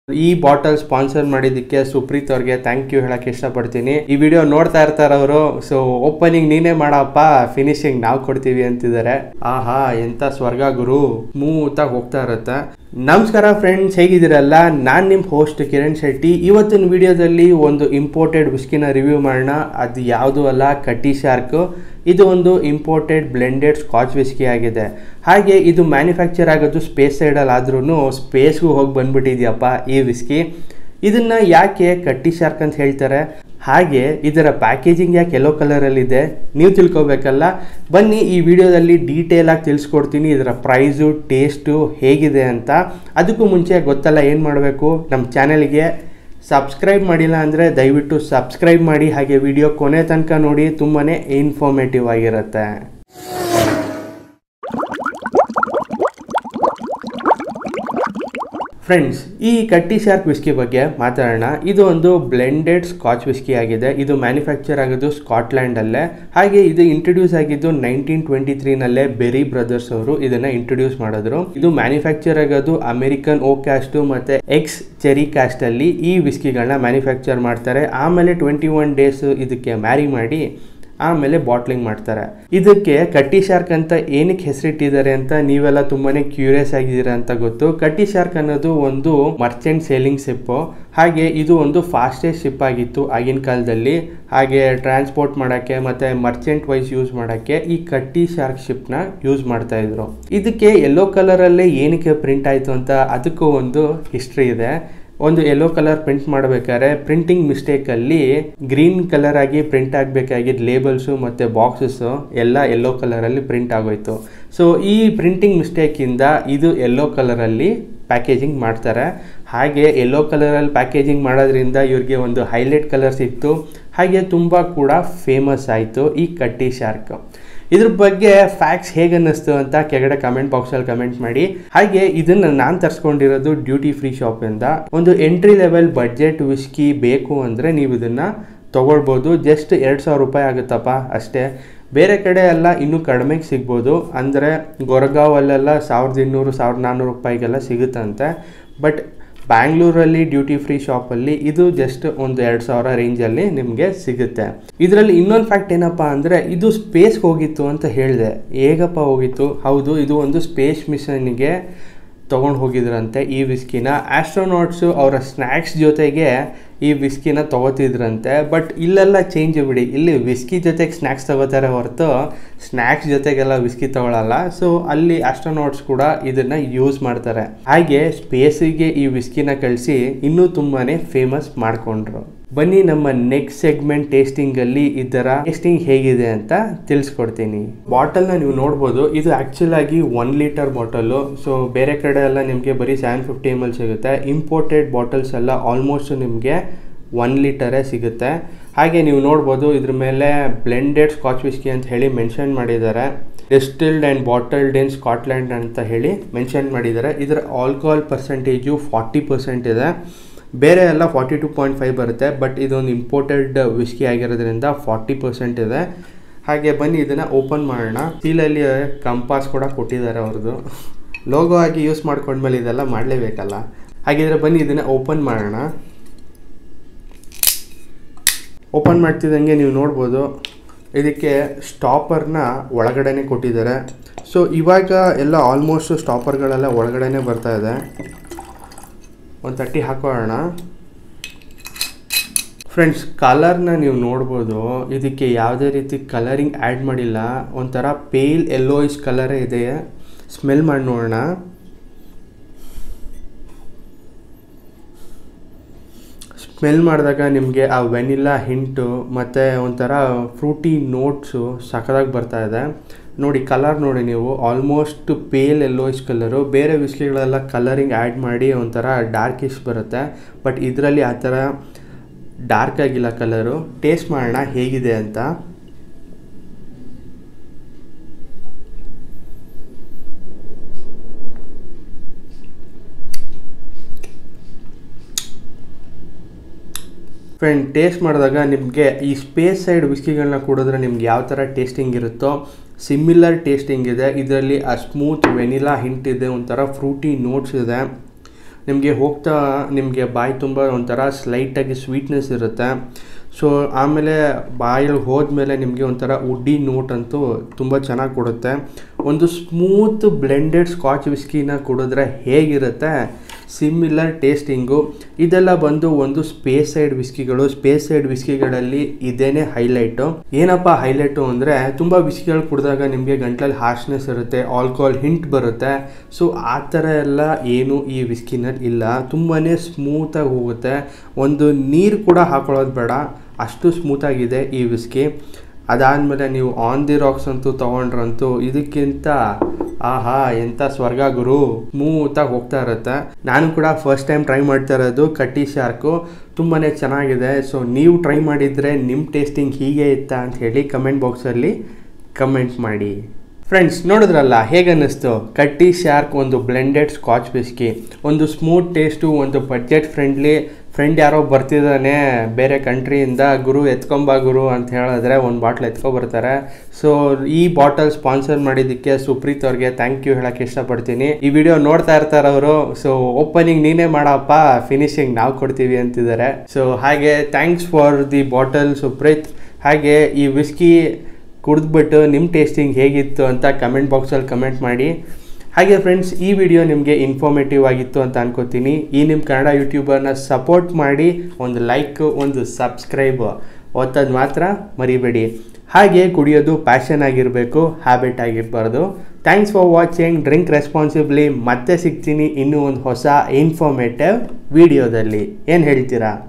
ಈ bottle sponsor ಮಾಡಿದ್ದಕ್ಕೆ ಸುಪ್ರೀತ್ ಅವ್ರಿಗೆ ಥ್ಯಾಂಕ್ ಯು ಹೇಳಕ್ ಇಷ್ಟಪಡ್ತೀನಿ ಈ ವಿಡಿಯೋ ನೋಡ್ತಾ ಇರ್ತಾರ ಅವರು ಸೊ ಓಪನಿಂಗ್ ನೀನೇ ಮಾಡಪ್ಪ ಫಿನಿಶಿಂಗ್ ನಾವು ಕೊಡ್ತೀವಿ ಅಂತಿದ್ದಾರೆ ಆಹಾ ಎಂತ ಸ್ವರ್ಗ ಗುರು ಸ್ಮೂತ್ ಆಗಿ ಹೋಗ್ತಾ ಇರುತ್ತೆ ನಮಸ್ಕಾರ ಫ್ರೆಂಡ್ಸ್ ಹೇಗಿದ್ದೀರಲ್ಲ ನಾನು ನಿಮ್ಮ ಹೋಸ್ಟ್ ಕಿರಣ್ ಶೆಟ್ಟಿ ಇವತ್ತಿನ ವಿಡಿಯೋದಲ್ಲಿ ಒಂದು ಇಂಪೋರ್ಟೆಡ್ ವಿಸ್ಕಿನ ರಿವ್ಯೂ ಮಾಡೋಣ ಅದು ಯಾವುದು ಅಲ್ಲ ಕಟ್ಟಿ ಶಾರ್ಕ್ ಇದು ಒಂದು ಇಂಪೋರ್ಟೆಡ್ ಬ್ಲೆಂಡೆಡ್ ಸ್ಕಾಚ್ ವಿಸ್ಕಿ ಆಗಿದೆ ಹಾಗೆ ಇದು ಮ್ಯಾನುಫ್ಯಾಕ್ಚರ್ ಆಗೋದು ಸ್ಪೇಸ್ ಸೈಡಲ್ಲಿ ಆದ್ರೂ ಸ್ಪೇಸ್ಗೂ ಹೋಗಿ ಬಂದ್ಬಿಟ್ಟಿದ್ಯಪ್ಪ ಈ ವಿಸ್ಕಿ ಇದನ್ನ ಯಾಕೆ ಕಟ್ಟಿ ಶಾರ್ಕ್ ಅಂತ ಹೇಳ್ತಾರೆ ಹಾಗೆ ಇದರ ಪ್ಯಾಕೇಜಿಂಗ್ ಯಾಕೆ ಎಲ್ಲೋ ಕಲರಲ್ಲಿದೆ ನೀವು ತಿಳ್ಕೊಬೇಕಲ್ಲ ಬನ್ನಿ ಈ ವಿಡಿಯೋದಲ್ಲಿ ಡೀಟೇಲ್ ಆಗಿ ತಿಳಿಸ್ಕೊಡ್ತೀನಿ ಇದರ ಪ್ರೈಸು ಟೇಸ್ಟು ಹೇಗಿದೆ ಅಂತ ಅದಕ್ಕೂ ಮುಂಚೆ ಗೊತ್ತಲ್ಲ ಏನು ಮಾಡಬೇಕು ನಮ್ಮ ಚಾನೆಲ್ಗೆ ಸಬ್ಸ್ಕ್ರೈಬ್ ಮಾಡಿಲ್ಲ ಅಂದರೆ ದಯವಿಟ್ಟು ಸಬ್ಸ್ಕ್ರೈಬ್ ಮಾಡಿ ಹಾಗೆ ವಿಡಿಯೋ ಕೊನೆ ತನಕ ನೋಡಿ ತುಂಬಾ ಇನ್ಫಾರ್ಮೇಟಿವ್ ಆಗಿರುತ್ತೆ ಫ್ರೆಂಡ್ಸ್ ಈ ಕಟ್ಟಿ ಶಾರ್ಕ್ ವಿಸ್ಕಿ ಬಗ್ಗೆ ಮಾತಾಡೋಣ ಇದು ಒಂದು ಬ್ಲೆಂಡೆಡ್ ಸ್ಕಾಚ್ ವಿಸ್ಕಿ ಆಗಿದೆ ಇದು ಮ್ಯಾನುಫ್ಯಾಕ್ಚರ್ ಆಗೋದು ಸ್ಕಾಟ್ಲ್ಯಾಂಡಲ್ಲೇ ಹಾಗೆ ಇದು ಇಂಟ್ರೊಡ್ಯೂಸ್ ಆಗಿದ್ದು ನೈನ್ಟೀನ್ ಟ್ವೆಂಟಿ ತ್ರೀನಲ್ಲೇ ಬೆರಿ ಬ್ರದರ್ಸ್ ಅವರು ಇದನ್ನ ಇಂಟ್ರೊಡ್ಯೂಸ್ ಮಾಡಿದ್ರು ಇದು ಮ್ಯಾನುಫ್ಯಾಕ್ಚರ್ ಆಗೋದು ಅಮೆರಿಕನ್ ಓ ಕ್ಯಾಸ್ಟು ಮತ್ತೆ ಎಕ್ಸ್ ಚೆರಿ ಕ್ಯಾಸ್ಟ್ ಅಲ್ಲಿ ಈ ವಿಸ್ಕಿಗಳನ್ನ ಮ್ಯಾನುಫ್ಯಾಕ್ಚರ್ ಮಾಡ್ತಾರೆ ಆಮೇಲೆ ಟ್ವೆಂಟಿ ಒನ್ ಡೇಸ್ ಇದಕ್ಕೆ ಮ್ಯಾರಿ ಮಾಡಿ ಆಮೇಲೆ ಬಾಟ್ಲಿಂಗ್ ಮಾಡ್ತಾರೆ ಇದಕ್ಕೆ ಕಟ್ಟಿ ಶಾರ್ಕ್ ಅಂತ ಏನಕ್ಕೆ ಹೆಸರಿಟ್ಟಿದ್ದಾರೆ ಅಂತ ನೀವೆಲ್ಲ ತುಂಬಾನೇ ಕ್ಯೂರಿಯಸ್ ಆಗಿದ್ದೀರಾ ಅಂತ ಗೊತ್ತು ಕಟ್ಟಿ ಶಾರ್ಕ್ ಅನ್ನೋದು ಒಂದು ಮರ್ಚೆಂಟ್ ಸೇಲಿಂಗ್ ಶಿಪ್ ಹಾಗೆ ಇದು ಒಂದು ಫಾಸ್ಟೆಸ್ಟ್ ಶಿಪ್ ಆಗಿತ್ತು ಆಗಿನ ಕಾಲದಲ್ಲಿ ಹಾಗೆ ಟ್ರಾನ್ಸ್ಪೋರ್ಟ್ ಮಾಡೋಕ್ಕೆ ಮತ್ತೆ ಮರ್ಚೆಂಟ್ ವೈಸ್ ಯೂಸ್ ಮಾಡೋಕ್ಕೆ ಈ ಕಟ್ಟಿ ಶಾರ್ಕ್ ಶಿಪ್ನ ಯೂಸ್ ಮಾಡ್ತಾ ಇದ್ರು ಇದಕ್ಕೆ ಯೆಲ್ಲೋ ಕಲರಲ್ಲೇ ಏನಕ್ಕೆ ಪ್ರಿಂಟ್ ಆಯಿತು ಅಂತ ಅದಕ್ಕೂ ಒಂದು ಹಿಸ್ಟ್ರಿ ಇದೆ ಒಂದು ಯೆಲ್ಲೋ ಕಲರ್ ಪ್ರಿಂಟ್ ಮಾಡಬೇಕಾದ್ರೆ ಪ್ರಿಂಟಿಂಗ್ ಮಿಸ್ಟೇಕಲ್ಲಿ ಗ್ರೀನ್ ಕಲರ್ ಆಗಿ ಪ್ರಿಂಟ್ ಆಗಬೇಕಾಗಿದ್ದ ಲೇಬಲ್ಸು ಮತ್ತು ಬಾಕ್ಸಸ್ಸು ಎಲ್ಲ ಯೆಲ್ಲೋ ಕಲರಲ್ಲಿ ಪ್ರಿಂಟ್ ಆಗೋಯ್ತು ಸೊ ಈ ಪ್ರಿಂಟಿಂಗ್ ಮಿಸ್ಟೇಕಿಂದ ಇದು ಯೆಲ್ಲೋ ಕಲರಲ್ಲಿ ಪ್ಯಾಕೇಜಿಂಗ್ ಮಾಡ್ತಾರೆ ಹಾಗೆ ಯೆಲ್ಲೋ ಕಲರಲ್ಲಿ ಪ್ಯಾಕೇಜಿಂಗ್ ಮಾಡೋದ್ರಿಂದ ಇವ್ರಿಗೆ ಒಂದು ಹೈಲೈಟ್ ಕಲರ್ ಸಿಕ್ತು ಹಾಗೆ ತುಂಬ ಕೂಡ ಫೇಮಸ್ ಆಯಿತು ಈ ಕಟ್ಟಿ ಶಾರ್ಕ್ ಇದ್ರ ಬಗ್ಗೆ ಫ್ಯಾಕ್ಟ್ಸ್ ಹೇಗೆ ಅನ್ನಿಸ್ತು ಅಂತ ಕೆಳಗಡೆ ಕಮೆಂಟ್ ಬಾಕ್ಸಲ್ಲಿ ಕಮೆಂಟ್ ಮಾಡಿ ಹಾಗೆ ಇದನ್ನ ನಾನು ತರಿಸ್ಕೊಂಡಿರೋದು ಡ್ಯೂಟಿ ಫ್ರೀ ಶಾಪಿಂದ ಒಂದು ಎಂಟ್ರಿ ಲೆವೆಲ್ ಬಡ್ಜೆಟ್ ವಿಸ್ಕಿ ಬೇಕು ಅಂದರೆ ನೀವು ಇದನ್ನ ತೊಗೊಳ್ಬೋದು ಜಸ್ಟ್ ಎರಡು ಸಾವಿರ ರೂಪಾಯಿ ಆಗುತ್ತಪ್ಪ ಅಷ್ಟೇ ಬೇರೆ ಕಡೆ ಎಲ್ಲ ಇನ್ನೂ ಕಡಿಮೆಗೆ ಸಿಗ್ಬೋದು ಅಂದರೆ ಗೊರಗಾವಲ್ಲೆಲ್ಲ ಸಾವಿರದ ಇನ್ನೂರು ಸಾವಿರದ ನಾನ್ನೂರು ರೂಪಾಯಿಗೆಲ್ಲ ಸಿಗುತ್ತಂತೆ ಬಟ್ ಬ್ಯಾಂಗ್ಳೂರಲ್ಲಿ ಡ್ಯೂಟಿ ಫ್ರೀ ಶಾಪಲ್ಲಿ ಇದು ಜಸ್ಟ್ ಒಂದು ಎರಡು ಸಾವಿರ ರೇಂಜಲ್ಲಿ ನಿಮಗೆ ಸಿಗುತ್ತೆ ಇದರಲ್ಲಿ ಇನ್ನೊಂದು ಫ್ಯಾಕ್ಟ್ ಏನಪ್ಪ ಅಂದರೆ ಇದು ಸ್ಪೇಸ್ಗೆ ಹೋಗಿತ್ತು ಅಂತ ಹೇಳಿದೆ ಹೇಗಪ್ಪ ಹೋಗಿತ್ತು ಹೌದು ಇದು ಒಂದು ಸ್ಪೇಸ್ ಮಿಷನ್ಗೆ ತೊಗೊಂಡು ಹೋಗಿದ್ರಂತೆ ಈ ವಿಸ್ಕಿನ ಆಸ್ಟ್ರೋನಾಟ್ಸು ಅವರ ಸ್ನ್ಯಾಕ್ಸ್ ಜೊತೆಗೆ ಈ ವಿಸ್ಕಿನ ತೊಗೋತಿದ್ರಂತೆ ಬಟ್ ಇಲ್ಲೆಲ್ಲ ಚೇಂಜ್ ಬಿಡಿ ಇಲ್ಲಿ ವಿಸ್ಕಿ ಜೊತೆಗೆ ಸ್ನ್ಯಾಕ್ಸ್ ತಗೋತಾರೆ ಹೊರತು ಸ್ನ್ಯಾಕ್ಸ್ ಜೊತೆಗೆಲ್ಲ ವಿಸ್ಕಿ ತಗೊಳ್ಳಲ್ಲ ಸೊ ಅಲ್ಲಿ ಆಸ್ಟ್ರೋನಾಟ್ಸ್ ಕೂಡ ಇದನ್ನ ಯೂಸ್ ಮಾಡ್ತಾರೆ ಹಾಗೆ ಸ್ಪೇಸಿಗೆ ಈ ವಿಸ್ಕಿನ ಕಳಿಸಿ ಇನ್ನೂ ತುಂಬಾ ಫೇಮಸ್ ಮಾಡಿಕೊಂಡ್ರು ಬನ್ನಿ ನಮ್ಮ ನೆಕ್ಸ್ಟ್ ಸೆಗ್ಮೆಂಟ್ ಟೇಸ್ಟಿಂಗಲ್ಲಿ ಇದರ ಟೇಸ್ಟಿಂಗ್ ಹೇಗಿದೆ ಅಂತ ತಿಳಿಸ್ಕೊಡ್ತೀನಿ ಬಾಟಲ್ನ ನೀವು ನೋಡ್ಬೋದು ಇದು ಆ್ಯಕ್ಚುಲ್ ಆಗಿ ಒನ್ ಲೀಟರ್ ಬಾಟಲು ಸೊ ಬೇರೆ ಕಡೆ ಎಲ್ಲ ನಿಮಗೆ ಬರೀ ಸೆವೆನ್ ಫಿಫ್ಟಿ ಎಮ್ ಎಲ್ ಸಿಗುತ್ತೆ ಇಂಪೋರ್ಟೆಡ್ ಬಾಟಲ್ಸ್ ಎಲ್ಲ ಆಲ್ಮೋಸ್ಟ್ ನಿಮಗೆ ಒನ್ ಲೀಟರೇ ಸಿಗುತ್ತೆ ಹಾಗೆ ನೀವು ನೋಡ್ಬೋದು ಇದ್ರ ಮೇಲೆ ಬ್ಲೆಂಡೆಡ್ ಸ್ಕಾಚ್ ವಿಸ್ಕಿ ಅಂತ ಹೇಳಿ ಮೆನ್ಷನ್ ಮಾಡಿದ್ದಾರೆ distilled and bottled in Scotland ಅಂತ ಹೇಳಿ ಮೆನ್ಷನ್ ಮಾಡಿದ್ದಾರೆ ಇದರ ಆಲ್ಕೋಹಾಲ್ ಪರ್ಸೆಂಟೇಜು ಫಾರ್ಟಿ ಪರ್ಸೆಂಟ್ ಇದೆ ಬೇರೆ ಎಲ್ಲ ಫಾರ್ಟಿ ಟು ಪಾಯಿಂಟ್ ಫೈವ್ ಬರುತ್ತೆ ಬಟ್ ಇದೊಂದು ಇಂಪೋರ್ಟೆಡ್ ವಿಸ್ಕಿ ಆಗಿರೋದ್ರಿಂದ ಫಾರ್ಟಿ ಪರ್ಸೆಂಟ್ ಇದೆ ಹಾಗೆ ಬನ್ನಿ ಇದನ್ನು ಓಪನ್ ಮಾಡೋಣ ಸೀಲಲ್ಲಿ ಕಂಪಾಸ್ ಕೂಡ ಕೊಟ್ಟಿದ್ದಾರೆ ಅವ್ರದ್ದು ಲೋಗೋ ಆಗಿ ಯೂಸ್ ಮಾಡ್ಕೊಂಡ್ಮೇಲೆ ಇದೆಲ್ಲ ಮಾಡಲೇಬೇಕಲ್ಲ ಹಾಗಿದ್ರೆ ಬನ್ನಿ ಇದನ್ನು ಓಪನ್ ಮಾಡೋಣ ಓಪನ್ ಮಾಡ್ತಿದ್ದಂಗೆ ನೀವು ನೋಡ್ಬೋದು ಇದಕ್ಕೆ ಸ್ಟಾಪರ್ನ ಒಳಗಡೆನೆ ಕೊಟ್ಟಿದ್ದಾರೆ ಸೊ ಇವಾಗ ಎಲ್ಲ ಆಲ್ಮೋಸ್ಟ್ ಸ್ಟಾಪರ್ಗಳೆಲ್ಲ ಒಳಗಡೆನೆ ಬರ್ತಾ ಇದೆ ಒಂದು ತಟ್ಟಿ ಹಾಕೋಣ ಫ್ರೆಂಡ್ಸ್ ಕಲರ್ನ ನೀವು ನೋಡ್ಬೋದು ಇದಕ್ಕೆ ಯಾವುದೇ ರೀತಿ ಕಲರಿಂಗ್ ಆ್ಯಡ್ ಮಾಡಿಲ್ಲ ಒಂಥರ ಪೇಲ್ ಯೆಲ್ಲೋಯಿಶ್ ಕಲರೇ ಇದೆ ಸ್ಮೆಲ್ ಮಾಡಿ ನೋಡೋಣ ಸ್ಮೆಲ್ ಮಾಡಿದಾಗ ನಿಮಗೆ ಆ ವೆನಿಲಾ ಹಿಂಟು ಮತ್ತು ಒಂಥರ ಫ್ರೂಟಿ ನೋಟ್ಸು ಸಖತ್ತಾಗಿ ಬರ್ತಾ ಇದೆ ನೋಡಿ ಕಲರ್ ನೋಡಿ ನೀವು ಆಲ್ಮೋಸ್ಟ್ ಪೇಲ್ ಎಲ್ಲೋಯಿಶ್ ಕಲರು ಬೇರೆ ವಿಸ್ಕಿಗಳೆಲ್ಲ ಕಲರಿಂಗ್ ಆ್ಯಡ್ ಮಾಡಿ ಒಂಥರ ಡಾರ್ಕಿಶ್ ಬರುತ್ತೆ ಬಟ್ ಇದರಲ್ಲಿ ಆ ಥರ ಡಾರ್ಕ್ ಆಗಿಲ್ಲ ಕಲರು ಟೇಸ್ಟ್ ಮಾಡೋಣ ಹೇಗಿದೆ ಅಂತ ಫ್ರೆಂಡ್ ಟೇಸ್ಟ್ ಮಾಡಿದಾಗ ನಿಮಗೆ ಈ ಸ್ಪೇಸ್ ಸೈಡ್ ವಿಸ್ಕಿಗಳನ್ನ ಕುಡಿದ್ರೆ ನಿಮ್ಗೆ ಯಾವ ಥರ ಟೇಸ್ಟಿಂಗ್ ಇರುತ್ತೋ ಸಿಮಿಲರ್ ಟೇಸ್ಟಿಂಗ್ ಇದೆ ಇದರಲ್ಲಿ ಆ ಸ್ಮೂತ್ ವೆನಿಲಾ ಹಿಂಟ್ ಇದೆ ಒಂಥರ ಫ್ರೂಟಿ ನೋಟ್ಸ್ ಇದೆ ನಿಮಗೆ ಹೋಗ್ತಾ ನಿಮಗೆ ಬಾಯಿ ತುಂಬ ಒಂಥರ ಸ್ಲೈಟಾಗಿ ಸ್ವೀಟ್ನೆಸ್ ಇರುತ್ತೆ ಸೊ ಆಮೇಲೆ ಬಾಯಲ್ಲಿ ಹೋದ್ಮೇಲೆ ನಿಮಗೆ ಒಂಥರ ಉಡ್ಡಿ ನೋಟ್ ಅಂತೂ ತುಂಬ ಚೆನ್ನಾಗಿ ಕೊಡುತ್ತೆ ಒಂದು ಸ್ಮೂತ್ ಬ್ಲೆಂಡೆಡ್ ಸ್ಕಾಚ್ ವಿಸ್ಕಿನ ಕುಡಿದ್ರೆ ಹೇಗಿರುತ್ತೆ ಸಿಮಿಲರ್ ಟೇಸ್ಟಿಂಗು ಇದೆಲ್ಲ ಬಂದು ಒಂದು ಸ್ಪೇಸ್ ಸೈಡ್ ವಿಸ್ಕಿಗಳು ಸ್ಪೇಸ್ ಸೈಡ್ ವಿಸ್ಕಿಗಳಲ್ಲಿ ಇದೇನೆ ಹೈಲೈಟು ಏನಪ್ಪ ಹೈಲೈಟು ಅಂದರೆ ತುಂಬ ವಿಸ್ಕಿಗಳು ಕುಡಿದಾಗ ನಿಮಗೆ ಗಂಟ್ಲಲ್ಲಿ ಹಾರ್ಶ್ನೆಸ್ ಇರುತ್ತೆ ಆಲ್ಕೋಹಾಲ್ ಹಿಂಟ್ ಬರುತ್ತೆ ಸೊ ಆ ಥರ ಎಲ್ಲ ಏನು ಈ ವಿಸ್ಕಿನಲ್ಲಿ ಇಲ್ಲ ತುಂಬಾ ಸ್ಮೂತಾಗಿ ಹೋಗುತ್ತೆ ಒಂದು ನೀರು ಕೂಡ ಹಾಕೊಳ್ಳೋದು ಬೇಡ ಅಷ್ಟು ಸ್ಮೂತಾಗಿದೆ ಈ ವಿಸ್ಕಿ ಅದಾದಮೇಲೆ ನೀವು ಆನ್ ದಿ ರಾಕ್ಸ್ ಅಂತೂ ತೊಗೊಂಡ್ರಂತೂ ಇದಕ್ಕಿಂತ ಆಹಾ ಎಂಥ ಸ್ವರ್ಗ ಗುರು ಸ್ಮೂತಾಗಿ ಹೋಗ್ತಾ ಇರುತ್ತೆ ನಾನು ಕೂಡ ಫಸ್ಟ್ ಟೈಮ್ ಟ್ರೈ ಮಾಡ್ತಾ ಇರೋದು ಕಟ್ಟಿ ಶಾರ್ಕು ತುಂಬಾ ಚೆನ್ನಾಗಿದೆ ಸೊ ನೀವು ಟ್ರೈ ಮಾಡಿದರೆ ನಿಮ್ಮ ಟೇಸ್ಟಿಂಗ್ ಹೀಗೆ ಇತ್ತಾ ಅಂತ ಹೇಳಿ ಕಮೆಂಟ್ ಬಾಕ್ಸಲ್ಲಿ ಕಮೆಂಟ್ ಮಾಡಿ ಫ್ರೆಂಡ್ಸ್ ನೋಡಿದ್ರಲ್ಲ ಹೇಗೆ ಅನ್ನಿಸ್ತು ಕಟ್ಟಿ ಶಾರ್ಕ್ ಒಂದು ಬ್ಲೆಂಡೆಡ್ ಸ್ಕಾಚ್ ವಿಸ್ಕಿ ಒಂದು ಸ್ಮೂತ್ ಟೇಸ್ಟು ಒಂದು ಬಡ್ಜೆಟ್ ಫ್ರೆಂಡ್ಲಿ ಫ್ರೆಂಡ್ ಯಾರೋ ಬರ್ತಿದ್ದಾನೆ ಬೇರೆ ಕಂಟ್ರಿಯಿಂದ ಗುರು ಎತ್ಕೊಂಬ ಗುರು ಅಂತ ಹೇಳಿದ್ರೆ ಒಂದು ಬಾಟ್ಲ್ ಎತ್ಕೊ ಬರ್ತಾರೆ ಸೊ ಈ ಬಾಟಲ್ ಸ್ಪಾನ್ಸರ್ ಮಾಡಿದ್ದಕ್ಕೆ ಸುಪ್ರೀತ್ ಅವ್ರಿಗೆ ಥ್ಯಾಂಕ್ ಯು ಹೇಳಕ್ಕೆ ಇಷ್ಟಪಡ್ತೀನಿ ಈ ವಿಡಿಯೋ ನೋಡ್ತಾ ಇರ್ತಾರೆ ಅವರು ಸೊ ಓಪನಿಂಗ್ ನೀನೇ ಮಾಡಪ್ಪ ಫಿನಿಶಿಂಗ್ ನಾವು ಕೊಡ್ತೀವಿ ಅಂತಿದ್ದಾರೆ ಸೊ ಹಾಗೆ thanks for the bottle Supreet ಹಾಗೆ ಈ ವಿಸ್ಕಿ ಕುಡಿದ್ಬಿಟ್ಟು ನಿಮ್ಮ ಟೇಸ್ಟಿಂಗ್ ಹೇಗಿತ್ತು ಅಂತ ಕಮೆಂಟ್ ಬಾಕ್ಸಲ್ಲಿ ಕಮೆಂಟ್ ಮಾಡಿ ಹಾಗೆ ಫ್ರೆಂಡ್ಸ್ ಈ ವಿಡಿಯೋ ನಿಮಗೆ ಇನ್ಫಾರ್ಮೇಟಿವ್ ಆಗಿತ್ತು ಅಂತ ಅನ್ಕೋತೀನಿ ಈ ನಿಮ್ಮ ಕನ್ನಡ ಯೂಟ್ಯೂಬರ್ನ ಸಪೋರ್ಟ್ ಮಾಡಿ ಒಂದು ಲೈಕ್ ಒಂದು ಸಬ್ಸ್ಕ್ರೈಬ್ ಒತ್ತೋದು ಮಾತ್ರ ಮರಿಬೇಡಿ ಹಾಗೆ ಕುಡಿಯೋದು ಪ್ಯಾಷನ್ ಆಗಿರಬೇಕು ಹ್ಯಾಬಿಟ್ ಆಗಿರಬಾರ್ದು thanks for watching drink responsibly ಮತ್ತೆ ಸಿಗ್ತೀನಿ ಇನ್ನೂ ಒಂದು ಹೊಸ ಇನ್ಫಾರ್ಮೇಟಿವ್ ವಿಡಿಯೋದಲ್ಲಿ ಏನು ಹೇಳ್ತೀರಾ